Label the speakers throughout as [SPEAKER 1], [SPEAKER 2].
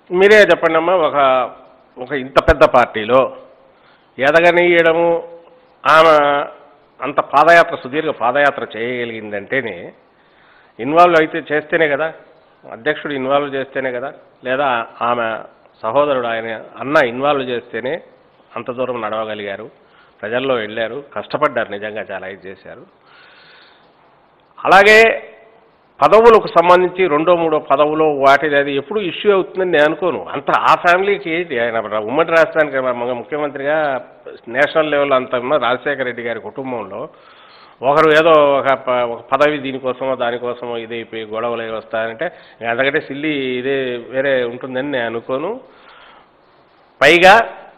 [SPEAKER 1] మీరే చెప్పండి అమ్మా ఒక ఒక ఇంత పెద్ద పార్టీలో ఎదగనీయడము ఆమె అంత పాదయాత్ర సుదీర్ఘ పాదయాత్ర చేయగలిగిందంటేనే ఇన్వాల్వ్ అయితే చేస్తేనే కదా అధ్యక్షుడు ఇన్వాల్వ్ చేస్తేనే కదా లేదా ఆమె సహోదరుడు ఆయన అన్న ఇన్వాల్వ్ చేస్తేనే అంత దూరం నడవగలిగారు ప్రజల్లో వెళ్ళారు కష్టపడ్డారు నిజంగా చాలా ఇది చేశారు అలాగే పదవులకు సంబంధించి రెండో మూడో పదవులు వాటిది అది ఎప్పుడు ఇష్యూ అవుతుందని నేను అనుకోను అంత ఆ ఫ్యామిలీకి ఏంటి ఆయన ఉమ్మడి రాష్ట్రానికి మన ముఖ్యమంత్రిగా నేషనల్ లెవెల్ అంత ఉన్న రాజశేఖర రెడ్డి గారి కుటుంబంలో ఒకరు ఏదో ఒక ప- ఒక పదవి దీనికోసమో దానికోసమో ఇది అయిపోయి గొడవలు అవి వస్తాయంటే అంతకంటే సిల్లి ఇదే వేరే ఉంటుందని నేను అనుకోను పైగా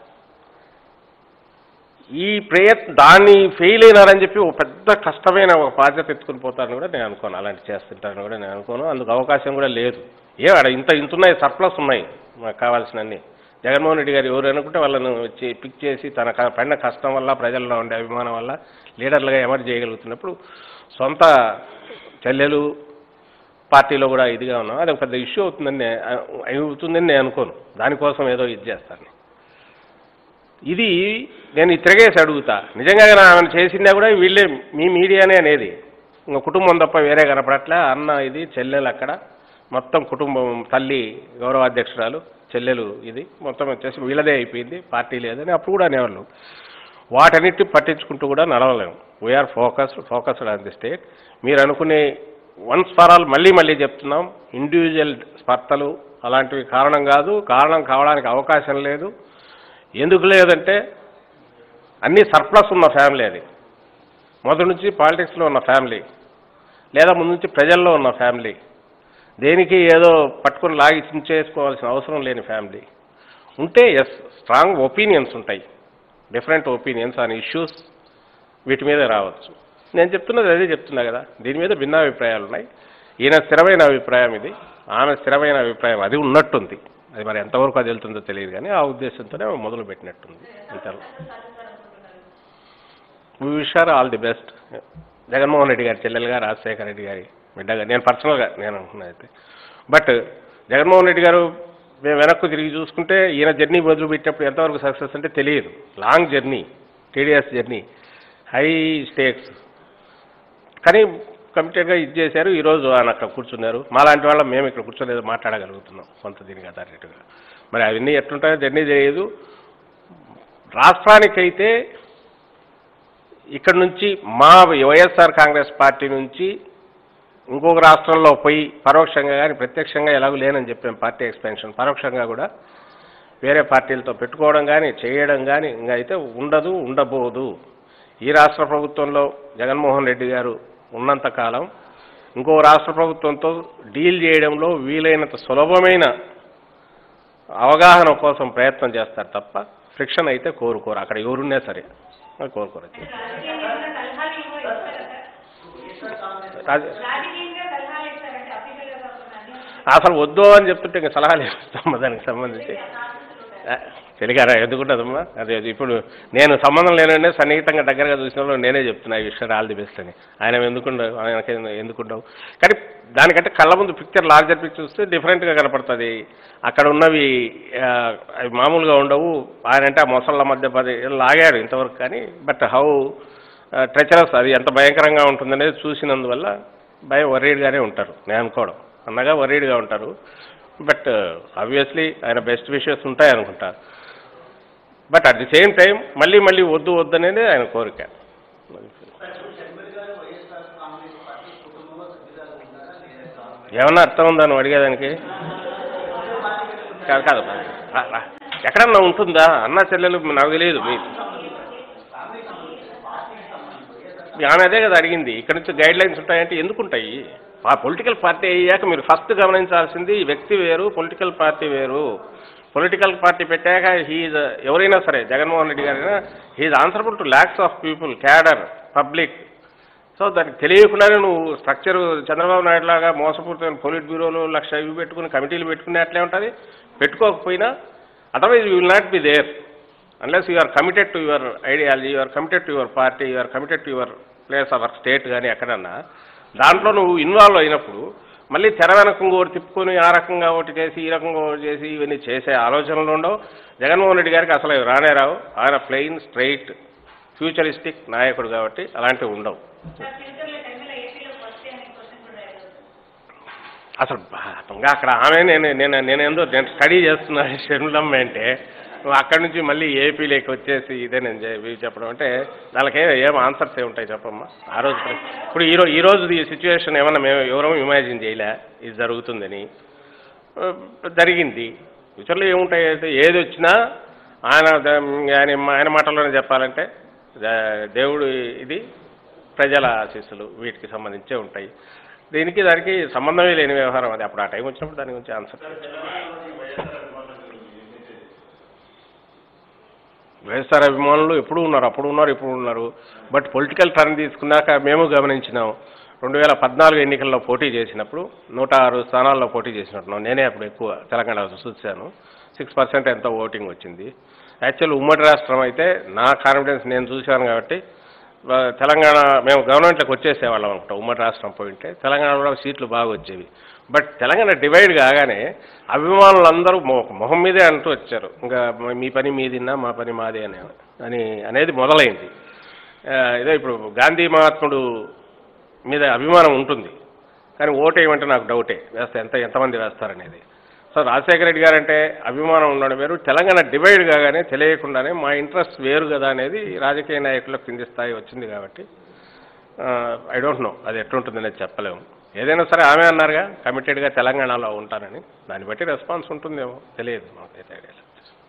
[SPEAKER 1] ఈ ప్రయత్ దాన్ని ఫెయిల్ అయినారని చెప్పి ఒక పెద్ద కష్టమైన ఒక బాధ్యత ఎత్తుకుని పోతారని కూడా నేను అనుకోను అలాంటి చేస్తుంటారని కూడా నేను అనుకోను అందుకు అవకాశం కూడా లేదు ఏ ఆడ ఇంత ఇంత ఉన్నాయి సర్ప్లస్ ఉన్నాయి మాకు కావాల్సినన్ని జగన్మోహన్ రెడ్డి గారు ఎవరు అనుకుంటే వాళ్ళను వచ్చి పిక్ చేసి తన క- పడిన కష్టం వల్ల ప్రజల్లో ఉండే అభిమానం వల్ల లీడర్లుగా ఎమర్జ్ చేయగలుగుతున్నప్పుడు సొంత చెల్లెలు పార్టీలో కూడా ఇదిగా ఉన్నాం అది ఒక పెద్ద ఇష్యూ అవుతుందని నే- అవుతుందని నేను అనుకోను దానికోసం ఏదో ఇది చేస్తాను ఇది నేను ఈ తిరగేసి అడుగుతా నిజంగా కానీ ఆమెను చేసిందా కూడా వీళ్ళే మీ మీడియానే అనేది ఇంకా కుటుంబం తప్ప వేరే కనపడట్లే అన్న ఇది చెల్లెలు అక్కడ మొత్తం కుటుంబం తల్లి గౌరవ అధ్యక్షురాలు చెల్లెలు ఇది మొత్తం వచ్చేసి వీళ్ళదే అయిపోయింది పార్టీ లేదని అప్పుడు కూడా అనేవాళ్ళు వాటన్నిటి పట్టించుకుంటూ కూడా నడవలేము we're focused focused on the state మీరు అనుకునే వన్స్ ఫర్ ఆల్ మళ్ళీ మళ్ళీ చెప్తున్నాం ఇండివిజువల్ స్పర్ధలు అలాంటివి కారణం కాదు కారణం కావడానికి అవకాశం లేదు ఎందుకు లేదంటే అన్ని సర్ప్లస్ ఉన్న ఫ్యామిలీ అది మొదటి నుంచి పాలిటిక్స్లో ఉన్న ఫ్యామిలీ లేదా ముందు నుంచి ప్రజల్లో ఉన్న ఫ్యామిలీ దేనికి ఏదో పట్టుకొని లాగి చించేసుకోవాల్సిన అవసరం లేని ఫ్యామిలీ ఉంటే ఎస్ స్ట్రాంగ్ ఒపీనియన్స్ ఉంటాయి డిఫరెంట్ ఒపీనియన్స్ ఆన్ ఇష్యూస్ వీటి మీద రావచ్చు నేను చెప్తున్నది అదే చెప్తున్నా కదా దీని మీద భిన్నాభిప్రాయాలు ఉన్నాయి ఈయన స్థిరమైన అభిప్రాయం ఇది ఆమె స్థిరమైన అభిప్రాయం అది ఉన్నట్టుంది అది మరి ఎంతవరకు అది వెళ్తుందో తెలియదు కానీ ఆ ఉద్దేశంతోనే ఆమె మొదలు పెట్టినట్టుంది అంతే wish her all the best Jaganmohan Reddy గారి చెల్లెలుగా రాజశేఖర రెడ్డి గారి బిడ్డగా నేను పర్సనల్గా నేను అనుకున్నది అయితే బట్ జగన్మోహన్ రెడ్డి గారు మేము వెనక్కు తిరిగి చూసుకుంటే ఈయన జర్నీ మొదలుపెట్టినప్పుడు ఎంతవరకు సక్సెస్ అంటే తెలియదు long journey tedious journey high stakes కానీ కమిటెడ్గా ఇది చేశారు ఈరోజు ఆయన అక్కడ కూర్చున్నారు మాలాంటి వాళ్ళం మేము ఇక్కడ కూర్చొని ఏదో మాట్లాడగలుగుతున్నాం కొంత దీనికి అథారిటీగా మరి అవన్నీ ఎట్లుంటాయో జర్నీ తెలియదు రాష్ట్రానికైతే ఇక్కడ నుంచి మా వైఎస్ఆర్ కాంగ్రెస్ పార్టీ నుంచి ఇంకొక రాష్ట్రంలో పోయి పరోక్షంగా కానీ ప్రత్యక్షంగా ఎలాగూ లేనని చెప్పాం పార్టీ ఎక్స్పెన్షన్ పరోక్షంగా కూడా వేరే పార్టీలతో పెట్టుకోవడం కానీ చేయడం కానీ ఇంకా అయితే ఉండదు ఉండబోదు ఈ రాష్ట్ర ప్రభుత్వంలో జగన్మోహన్ రెడ్డి గారు ఉన్నంత కాలం ఇంకో రాష్ట్ర ప్రభుత్వంతో డీల్ చేయడంలో వీలైనంత సులభమైన అవగాహన కోసం ప్రయత్నం చేస్తారు తప్ప ఫ్రిక్షన్ అయితే కోరుకోరు అక్కడ ఎవరున్నా సరే అది కోరుకోరు
[SPEAKER 2] రాజకీయంగా సలహాలు ఇవ్వ ఇస్తారట
[SPEAKER 1] రాజ-
[SPEAKER 2] రాజకీయంగా సలహాలు ఇస్తారంటే అఫీషియల్గా కాకుండా అన్ని
[SPEAKER 1] అసలు వద్దు అని చెప్తుంటే ఇంకా సలహాలు ఇస్తాం దానికి సంబంధించి ఆ, తెలిగారా ఎందుకుంటుందమ్మా అదే అది ఇప్పుడు నేను సంబంధం లేనంటే సన్నిహితంగా దగ్గరగా చూసినప్పుడు నేనే చెప్తున్నా ఈ విషయం ఆల్ ది బెస్ట్ అని ఆయన ఎందుకుండవు ఆయనకి ఎందుకుండవు కానీ దానికంటే కళ్ళ ముందు పిక్చర్ లార్జర్ పిక్చర్ చూస్తే డిఫరెంట్గా కనపడుతుంది అక్కడ ఉన్నవి ఆ, అవి మామూలుగా ఉండవు ఆయన అంటే ఆ మొసళ్ళ మధ్య పది లాగాడు ఇంతవరకు కానీ బట్ హౌ ట్రెచరస్ అది ఎంత భయంకరంగా ఉంటుందనేది చూసినందువల్ల భయం వరీడ్గానే ఉంటారు నేను అనుకోవడం అన్నగా వరీడ్గా ఉంటారు బట్ ఆబ్వియస్లీ ఆయన బెస్ట్ విషయస్ ఉంటాయి అనుకుంటా but at the same time మళ్ళీ మళ్ళీ వద్దు వద్దు అనేది ఆయన కోరిక ఏమన్నా అర్థం ఉందా నువ్వు అడిగేదానికి కాదు కాదు రా, రా. ఎక్కడన్నా ఉంటుందా అన్న చెల్లెలు నాకు తెలియదు మీ మీ ఆమె అదే కదా అడిగింది ఇక్కడ నుంచి గైడ్ లైన్స్ ఉంటాయంటే ఎందుకు ఉంటాయి ఆ పొలిటికల్ పార్టీ అయ్యాక మీరు ఫస్ట్ గమనించాల్సింది వ్యక్తి వేరు పొలిటికల్ పార్టీ వేరు పొలిటికల్ పార్టీ పెట్టాక హీజ్ ఎవరైనా సరే జగన్మోహన్ రెడ్డి గారైనా he's answerable to lakhs of people cadre public so దానికి తెలియకుండానే నువ్వు స్ట్రక్చర్ చంద్రబాబు నాయుడు లాగా మోసపూరితమైన పోలిట్ బ్యూరోలు లక్ష ఇవి పెట్టుకుని కమిటీలు పెట్టుకునే అట్లే ఉంటుంది పెట్టుకోకపోయినా otherwise you will not be there unless you are committed to your ideology you are committed to your party you are committed to your place of your state కానీ ఎక్కడన్నా దాంట్లో నువ్వు ఇన్వాల్వ్ అయినప్పుడు మళ్ళీ తెర వెనక ఇంకోటి తిప్పుకొని ఆ రకంగా ఒకటి చేసి ఈ రకంగా ఒకటి చేసి ఇవన్నీ చేసే ఆలోచనలు ఉండవు జగన్మోహన్ రెడ్డి గారికి అసలు ఇవి రానే రావు ఆయన ప్లెయిన్ స్ట్రైట్ ఫ్యూచరిస్టిక్ నాయకుడు కాబట్టి అలాంటివి ఉండవు
[SPEAKER 2] సార్ ఫ్యూచర్లో టైంలో ఏపీలోకి వస్తే అనే క్వశ్చన్ కూడా అయ్యారు
[SPEAKER 1] అసలు బా- ఇంకా అక్కడ ఆమె నేను నేను నేను ఏందో నేను స్టడీ చేస్తున్నా షర్మిలమ్మ అంటే నువ్వు అక్కడి నుంచి మళ్ళీ ఏపీలోకి వచ్చేసి ఇదే నేను చె- ఇవి చెప్పడం అంటే దానికి ఏ- ఏం ఆన్సర్స్ ఏ ఉంటాయి చెప్పమ్మా ఆ రోజు ప్ర- ఇప్పుడు ఈ రోజు ఈ రోజు ఈ సిచ్యువేషన్ ఏమన్నా మేము ఎవరూ ఇమాజిన్ చేయలే ఇది జరుగుతుందని ఆ, జరిగింది ఫ్యూచర్లో ఏముంటాయి అయితే ఏది వచ్చినా ఆయన ద- ఆయన ఆయన మాటల్లోనే చెప్పాలంటే ద- దేవుడు ఇది ప్రజల ఆశీస్సులు వీటికి సంబంధించే ఉంటాయి దీనికి దానికి సంబంధమే లేని వ్యవహారం అది అప్పుడు ఆ టైం వచ్చినప్పుడు దాని గురించి ఆన్సర్ వైఎస్ఆర్ అభిమానులు ఎప్పుడు ఉన్నారు అప్పుడు ఉన్నారు ఇప్పుడు ఉన్నారు బట్ పొలిటికల్ టర్న్ తీసుకున్నాక మేము గమనించినాం రెండు వేల పద్నాలుగు ఎన్నికల్లో పోటీ చేసినప్పుడు నూట ఆరు స్థానాల్లో పోటీ చేసినట్టున్నాం నేనే అప్పుడు ఎక్కువ తెలంగాణ చూశాను సిక్స్ పర్సెంట్ ఎంతో ఓటింగ్ వచ్చింది యాక్చువల్ ఉమ్మడి రాష్ట్రం అయితే నా కాన్ఫిడెన్స్ నేను చూశాను కాబట్టి ఆ, తెలంగాణ మేము గవర్నమెంట్లోకి వచ్చేసేవాళ్ళం అనుకుంటా ఉమ్మడి రాష్ట్రం పోయింటే తెలంగాణలో సీట్లు బాగా వచ్చేవి బట్ తెలంగాణ డివైడ్ కాగానే అభిమానులందరూ మొ- మొహం మీదే అంటూ వచ్చారు ఇంకా మీ పని మీదిన్నా మా పని మాదే అని అని అనేది మొదలైంది ఆ, ఇదే ఇప్పుడు గాంధీ మహాత్ముడు మీద అభిమానం ఉంటుంది కానీ ఓటు ఏమంటే నాకు డౌటే వేస్తే ఎంత ఎంతమంది వేస్తారనేది సో రాజశేఖర రెడ్డి గారంటే అభిమానం ఉండడం వేరు తెలంగాణ డివైడ్ కాగానే తెలియకుండానే మా ఇంట్రెస్ట్ వేరు కదా అనేది రాజకీయ నాయకులకు కింది స్థాయి వచ్చింది కాబట్టి ఐ డోంట్ నో అది ఎట్లుంటుంది అనేది చెప్పలేము ఏదైనా సరే ఆమె అన్నారుగా కమిటెడ్గా తెలంగాణలో ఉంటానని దాన్ని బట్టి రెస్పాన్స్ ఉంటుందేమో తెలియదు మాకైతే ఐడియా లేదు